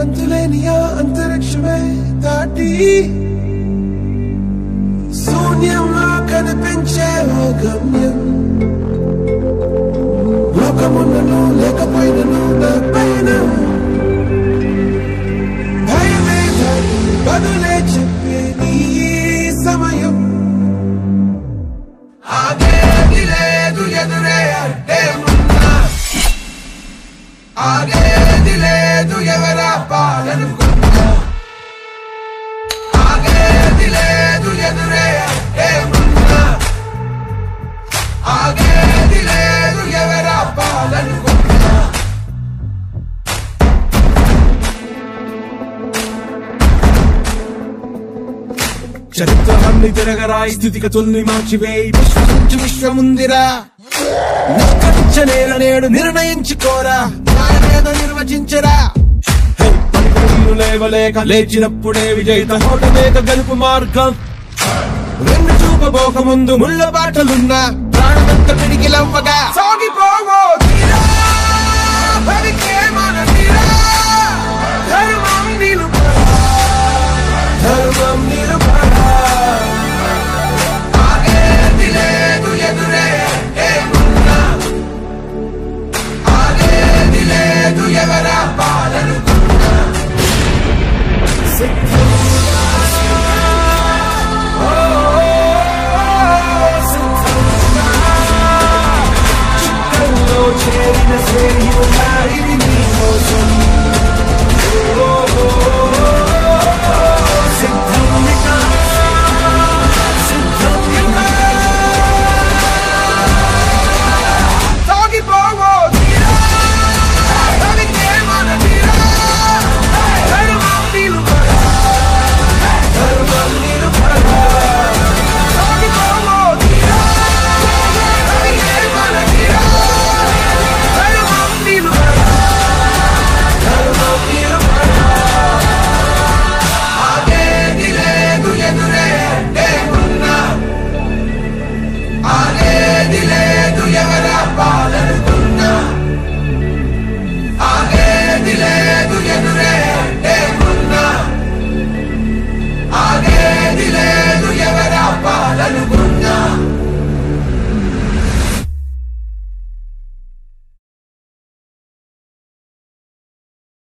అంతులేని ఆ అంతరిక్షమే దాటి శూన్యంలో కనిపించే ఓ గమ్యం లోకమున్నను లేకపోయినను నా పైన భయమే దాటి బదులే చెప్పే నీ సమయం ఆగేది లేదు ఎదురే అంటే ఉన్నా ఆగేది లేదు ఎవరా పాలనుకున్నా ఆగేది లేదు ఎదురే అంటే ఉన్నా ఆగేది లేదు ఎవరా పాలనుకున్నా చరిత్రలన్నీ తిరగరాయి స్థితిగతుల్ని మార్చివేయి విశ్వసించి విశ్వముందిరా నిష్కరించనేల నేడు నిర్ణయించుకోరా న్యాయమేదో నిర్వచించరా హే, పలుకులు లేవలేక లేచినప్పుడే విజయిత హోటలేక గెలుపు మార్గం వెన్ను చూపబోక ముందు ముళ్ళ బాటలున్నా ప్రాణమంత పిడికిలవ్వగా సాగిపోవో తీరా భవికే మన తీరా ధర్మం నిలుపరా ధర్మం నిలుపరా ఆగేది లేదు ఎదురే అంటే ఉన్నా ఆగేది లేదు ఎవరా పాలనుకున్నా చిత్తంలో చేరిన శ్రేయులా ఇది నీ